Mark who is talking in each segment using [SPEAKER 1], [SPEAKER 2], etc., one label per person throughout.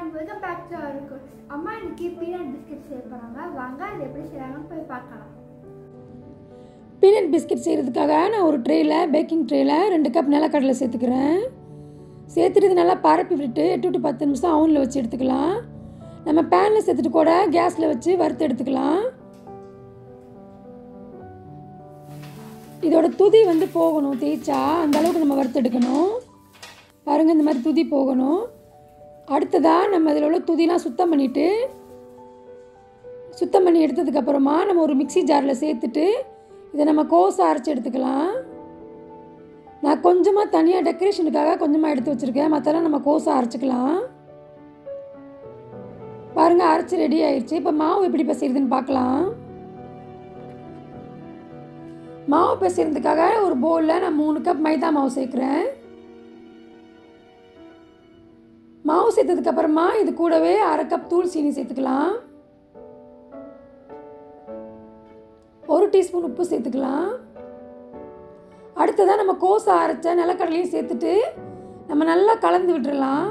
[SPEAKER 1] and welcome back to our cooks அம்மா இன்னைக்கு peanut biscuit செய்ய போகிறாங்க வாங்க அது எப்படி செய்கிறாங்கன்னு போய் பார்க்கலாம்
[SPEAKER 2] பீனட் பிஸ்கட் செய்கிறதுக்காக நான் ஒரு ட்ரேயில் பேக்கிங் ட்ரேயில் ரெண்டு கப் நிலக்கடலை சேர்த்துக்கிறேன் சேர்த்துட்டு இது நல்லா பரப்பி விட்டு எட்டு டு பத்து நிமிஷம் அவனில் வச்சு எடுத்துக்கலாம் நம்ம பேனில் சேர்த்துட்டு கூட கேஸில் வச்சு வறுத்து எடுத்துக்கலாம் இதோட துதி வந்து போகணும் தேய்ச்சா அந்த அளவுக்கு நம்ம வறுத்து எடுக்கணும் பாருங்கள் இந்த மாதிரி துதி போகணும் அடுத்ததாக நம்ம இதில் உள்ள துதிலாம் சுத்தம் பண்ணிவிட்டு சுத்தம் பண்ணி எடுத்ததுக்கப்புறமா நம்ம ஒரு மிக்ஸி ஜாரில் சேர்த்துட்டு இதை நம்ம கோஸை அரைச்சி எடுத்துக்கலாம் நான் கொஞ்சமாக தனியாக டெக்கரேஷனுக்காக கொஞ்சமாக எடுத்து வச்சுருக்கேன் மற்றெல்லாம் நம்ம கோஸை அரைச்சிக்கலாம் பாருங்கள் அரைச்சி ரெடி ஆயிடுச்சு இப்போ மாவு எப்படி பிசைறதுன்னு பார்க்கலாம் மாவு பிசைறதுக்காக ஒரு பவுலில் நான் மூணு கப் மைதா மாவு சேர்க்குறேன் மாவு சேர்த்ததுக்கப்புறமா இது கூடவே அரை கப் தூள் சீனி சேர்த்துக்கலாம் ஒரு டீஸ்பூன் உப்பு சேர்த்துக்கலாம் அடுத்ததாக நம்ம கோஸை அரைச்ச நிலக்கடலையும் சேர்த்துட்டு நம்ம நல்லா கலந்து விட்டுறலாம்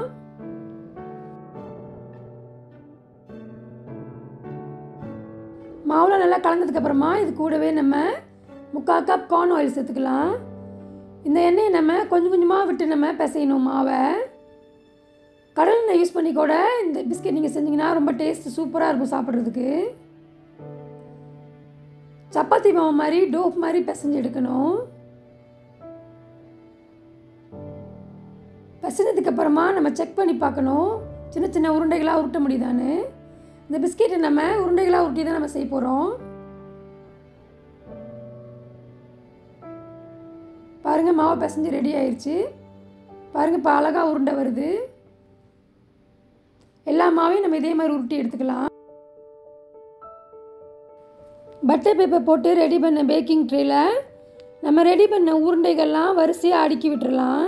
[SPEAKER 2] மாவில் நல்லா கலந்ததுக்கப்புறமா இது கூடவே நம்ம முக்கால் கப் கார்ன் ஆயில் சேர்த்துக்கலாம் இந்த எண்ணெயை நம்ம கொஞ்சம் கொஞ்சமாக விட்டு நம்ம பிசையணும் மாவை கடல் எண்ணெய் யூஸ் பண்ணி கூட இந்த பிஸ்கெட் நீங்கள் செஞ்சீங்கன்னா ரொம்ப டேஸ்ட் சூப்பராக இருக்கும் சாப்பிட்றதுக்கு சப்பாத்தி மாவு மாதிரி டோப் மாதிரி பிசைஞ்சு எடுக்கணும் பிசைஞ்சதுக்கு அப்புறமா நம்ம செக் பண்ணி பார்க்கணும் சின்ன சின்ன உருண்டைகளாக உருட்ட முடியுதான்னு இந்த பிஸ்கெட்டை நம்ம உருண்டைகளாக உருட்டி தான் நம்ம செய்ய போகிறோம் பாருங்கள் மாவு பிசைஞ்சு ரெடி ஆயிடுச்சு பாருங்கள் இப்போ அழகாக உருண்டை வருது எல்லா மாவையும் நம்ம இதே மாதிரி உருட்டி எடுத்துக்கலாம் பட்டர் பேப்பர் போட்டு ரெடி பண்ண பேக்கிங் ட்ரேயில் நம்ம ரெடி பண்ண உருண்டைகள்லாம் வரிசையாக அடுக்கி விட்டுறலாம்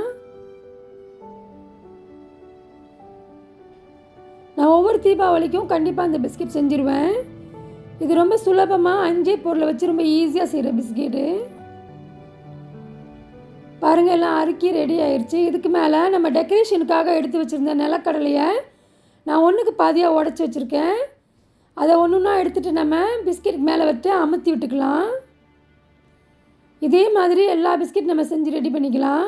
[SPEAKER 2] நான் ஒவ்வொரு தீபாவளிக்கும் கண்டிப்பாக இந்த பிஸ்கெட் செஞ்சுருவேன் இது ரொம்ப சுலபமாக அஞ்சே பொருளை வச்சு ரொம்ப ஈஸியாக செய்கிற பிஸ்கெட்டு பாருங்கள் எல்லாம் அறுக்கி ரெடி ஆயிடுச்சு இதுக்கு மேலே நம்ம டெக்கரேஷனுக்காக எடுத்து வச்சுருந்த நிலக்கடலையை நான் ஒன்றுக்கு பாதியாக உடச்சி வச்சுருக்கேன் அதை ஒன்று ஒன்றா எடுத்துகிட்டு நம்ம பிஸ்கெட் மேலே வச்சு அமுத்தி விட்டுக்கலாம் இதே மாதிரி எல்லா பிஸ்கெட் நம்ம செஞ்சு ரெடி பண்ணிக்கலாம்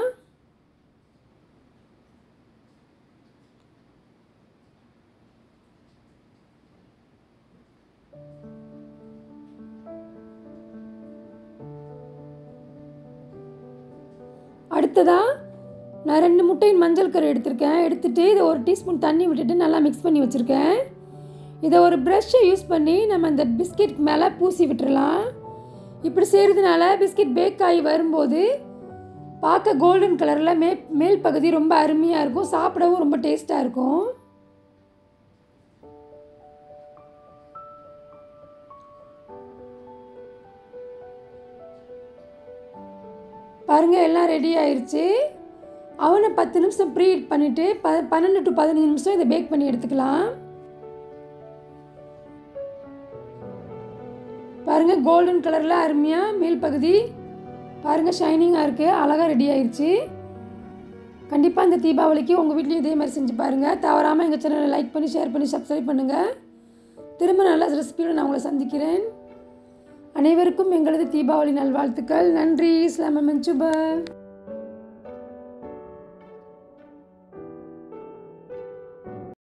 [SPEAKER 2] அடுத்ததாக நான் ரெண்டு முட்டையின் மஞ்சள் கரு எடுத்திருக்கேன் எடுத்துகிட்டு இதை ஒரு டீஸ்பூன் தண்ணி விட்டுட்டு நல்லா மிக்ஸ் பண்ணி வச்சுருக்கேன் இதை ஒரு ப்ரஷ்ஷை யூஸ் பண்ணி நம்ம இந்த பிஸ்கெட் மேலே பூசி விட்டுறலாம் இப்படி செய்கிறதுனால பிஸ்கெட் பேக் ஆகி வரும்போது பார்க்க கோல்டன் கலரில் மே மேல் பகுதி ரொம்ப அருமையாக இருக்கும் சாப்பிடவும் ரொம்ப டேஸ்ட்டாக இருக்கும் பாருங்கள் எல்லாம் ரெடி ஆயிடுச்சு அவனை பத்து நிமிஷம் ப்ரீ ஹீட் பண்ணிவிட்டு ப பன்னெண்டு டு பதினஞ்சு நிமிஷம் இதை பேக் பண்ணி எடுத்துக்கலாம் பாருங்கள் கோல்டன் கலரில் அருமையாக மேல் பகுதி பாருங்கள் ஷைனிங்காக இருக்குது அழகாக ரெடி ஆயிடுச்சு கண்டிப்பாக இந்த தீபாவளிக்கு உங்கள் வீட்லேயும் இதே மாதிரி செஞ்சு பாருங்கள் தவறாமல் எங்கள் சேனலை லைக் பண்ணி ஷேர் பண்ணி சப்ஸ்கிரைப் பண்ணுங்கள் திரும்ப நல்ல ரெசிபியில் நான் உங்களை சந்திக்கிறேன் அனைவருக்கும் எங்களது தீபாவளி நல்வாழ்த்துக்கள் நன்றி இஸ்லாம மஞ்சுபா